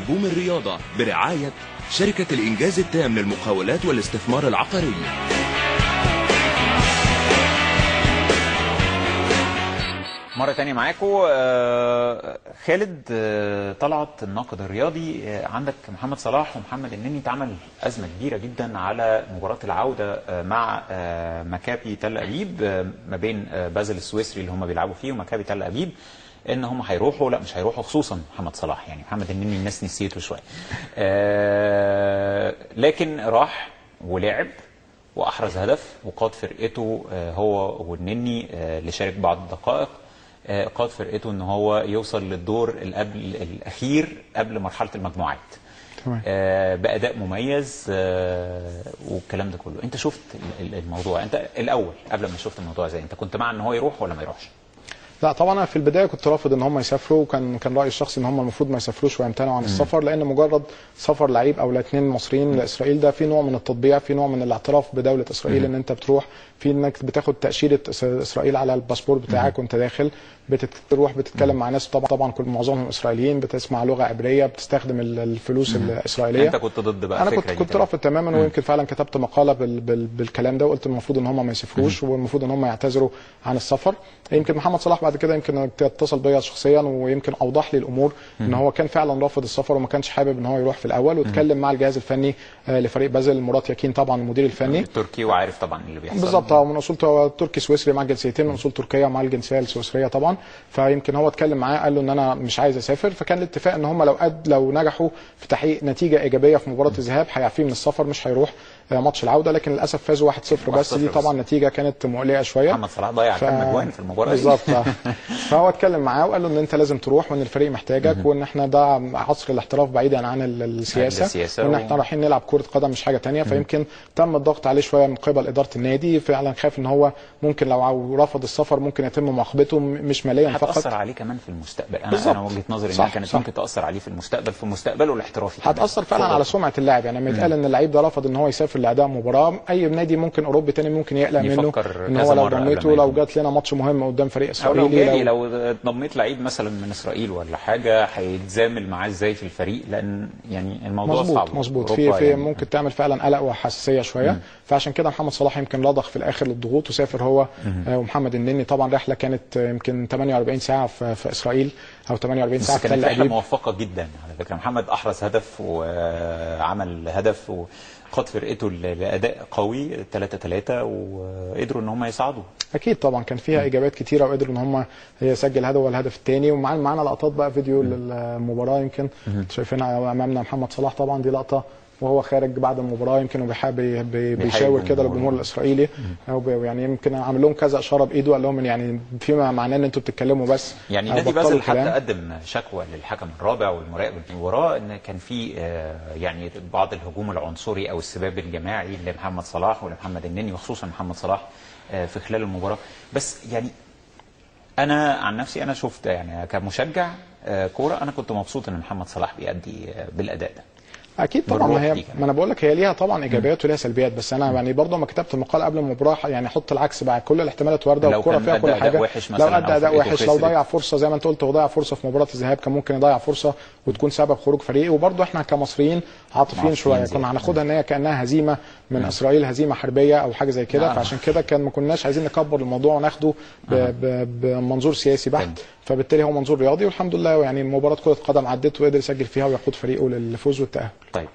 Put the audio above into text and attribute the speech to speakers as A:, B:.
A: نجوم الرياضة برعاية شركة الإنجاز التام للمقاولات والاستثمار العقاري
B: مرة تانية معاكم آه، خالد آه، طلعت الناقد الرياضي آه، عندك محمد صلاح ومحمد النني اتعمل أزمة كبيرة جدا على مباراة العودة آه، مع آه، مكابي تل أبيب آه، ما بين آه، بازل السويسري اللي هم بيلعبوا فيه ومكابي تل أبيب ان هم هيروحوا لا مش هيروحوا خصوصا محمد صلاح يعني محمد النني الناس نسيته شويه آه، لكن راح ولعب واحرز هدف وقاد فرقته آه، هو والنني آه، اللي شارك بعض الدقائق آه، قاد فرقته ان هو يوصل للدور القبل الاخير قبل مرحله المجموعات
C: تمام.
B: آه، باداء مميز آه، والكلام ده كله انت شفت ال- ال- الموضوع انت الاول قبل ما شفت الموضوع ازاي انت كنت مع ان هو يروح ولا ما يروحش
C: لا طبعا انا في البدايه كنت رافض ان هم يسافروا وكان كان رايي الشخصي ان هم المفروض ما يسافروش ويمتنعوا عن السفر لان مجرد سفر لعيب او الاثنين مصريين لاسرائيل ده في نوع من التطبيع في نوع من الاعتراف بدوله اسرائيل ان انت بتروح في انك بتاخد تاشيره إس- اسرائيل على الباسبور بتاعك وانت داخل بتروح بتتكلم مع ناس طبعا طبعا كل معظمهم اسرائيليين بتسمع لغه عبريه بتستخدم ال- الفلوس الاسرائيليه
B: انت كنت ضد بقى
C: انا
B: الفكرة
C: كنت
B: دي
C: كنت
B: تمام.
C: رافض تماما ويمكن فعلا كتبت مقاله بال بال بالكلام ده وقلت المفروض ان هم ما يسافروش والمفروض ان هم يعتذروا عن السفر يمكن محمد صلاح بعد كده يمكن اتصل بيا شخصيا ويمكن اوضح لي الامور ان هو كان فعلا رافض السفر وما كانش حابب ان هو يروح في الاول واتكلم مع الجهاز الفني آه، لفريق بازل مرات يكين طبعا المدير الفني
B: التركي وعارف طبعا اللي بيحصل
C: بالظبط هو من اصول تو- تركي سويسري مع جنسيتين من اصول تركيه ومع الجنسيه السويسريه طبعا فيمكن هو اتكلم معاه قال له ان انا مش عايز اسافر فكان الاتفاق ان هم لو قد لو نجحوا في تحقيق نتيجه ايجابيه في مباراه الذهاب هيعفيه من السفر مش هيروح آه، ماتش العوده لكن للاسف فازوا 1-0 بس
B: 1-0
C: دي
B: بس.
C: طبعا نتيجه كانت مقلقه شويه
B: محمد صلاح ضيع
C: ف-
B: كام اجوان في المباراه دي.
C: بالظبط آه. فهو اتكلم معاه وقال له ان انت لازم تروح وان الفريق محتاجك وان احنا ده عصر الاحتراف بعيدا عن ال- السياسه
B: السياسة
C: وان
B: و-
C: احنا رايحين نلعب كره قدم مش حاجه تانية فيمكن تم الضغط عليه شويه من قبل اداره النادي فعلا خاف ان هو ممكن لو عو- رفض السفر ممكن يتم معاقبته م- مش ماليا فقط
B: هتاثر عليه كمان في المستقبل انا
C: بالظبط.
B: انا وجهه نظري انها
C: صح،
B: كانت
C: صح.
B: ممكن تاثر عليه في المستقبل في مستقبله الاحترافي كمان.
C: هتاثر فعلا
B: اتفضل.
C: على سمعه اللاعب يعني لما يتقال ان اللعيب ده رفض ان هو يسافر لاداء مباراه اي نادي ممكن اوروبي تاني ممكن يقلق منه
B: يفكر
C: ان
B: كذا
C: هو لو
B: مرة قبل
C: ضميته
B: ما
C: لو
B: يكون.
C: جات لنا ماتش مهم قدام فريق
B: او لو
C: اسرائيلي
B: جالي لو ضميت لعيب مثلا من اسرائيل ولا حاجه هيتزامل معاه ازاي في الفريق لان يعني الموضوع
C: مظبوط
B: صعب
C: مظبوط في
B: أوروبا
C: في
B: يعني.
C: ممكن تعمل فعلا قلق وحساسيه شويه فعشان كده محمد صلاح يمكن رضخ في الاخر للضغوط وسافر هو آه، ومحمد النني طبعا رحله كانت آه، يمكن 48 ساعه في, في اسرائيل او 48 ساعه
B: بس
C: في
B: كانت
C: تل
B: رحله
C: ابيب
B: موفقه جدا على فكره محمد احرز هدف وعمل هدف وقاد فرقته ل- لاداء قوي 3 3 وقدروا ان هم يصعدوا
C: اكيد طبعا كان فيها اجابات كتيره وقدروا ان هم يسجل هدف والهدف الثاني ومعانا معانا لقطات بقى فيديو للمباراه يمكن شايفينها امامنا محمد صلاح طبعا دي لقطه وهو خارج بعد المباراه يمكن وبيحا- بي- بي- بيشاور كده
B: الجمهور.
C: للجمهور الاسرائيلي أو بي- يعني يمكن عامل لهم كذا اشاره بايده قال لهم إن يعني فيما معناه ان انتوا بتتكلموا بس
B: يعني
C: أو
B: نادي
C: بطلوا
B: بازل حتى
C: كلام.
B: قدم شكوى للحكم الرابع والمراقب المباراه ان كان في آه، يعني بعض الهجوم العنصري او السباب الجماعي لمحمد صلاح ولمحمد النني وخصوصا محمد صلاح آه، في خلال المباراه بس يعني انا عن نفسي انا شفت يعني كمشجع آه، كوره انا كنت مبسوط ان محمد صلاح بيأدي آه، بالاداء ده
C: اكيد طبعا
B: بالروح
C: ما هي
B: دي كمان.
C: ما انا بقول لك هي ليها طبعا ايجابيات وليها سلبيات بس انا يعني برضه ما كتبت المقال قبل المباراه يعني احط العكس بقى كل الاحتمالات وارده
B: لو
C: والكوره
B: كان
C: فيها
B: أدى
C: كل
B: أداء
C: حاجه
B: وحش
C: لو
B: مثلاً
C: ادى
B: أو
C: اداء
B: فرقته
C: وحش لو
B: خسرت.
C: ضيع فرصه زي ما انت قلت هو ضيع فرصه في مباراه الذهاب كان ممكن يضيع فرصه وتكون سبب خروج فريقه وبرضه احنا كمصريين عاطفيين
B: عاطفيين
C: شويه
B: زيادة.
C: كنا هناخدها ان هي كانها هزيمه من اسرائيل هزيمه حربيه او حاجه زي كده
B: نعم.
C: فعشان كده كان ما كناش عايزين نكبر الموضوع وناخده ب- ب- بمنظور سياسي بحت
B: فهمت.
C: فبالتالي هو منظور رياضي والحمد لله يعني مباراه كره قدم عدت وقدر يسجل فيها ويقود فريقه للفوز والتاهل
B: طيب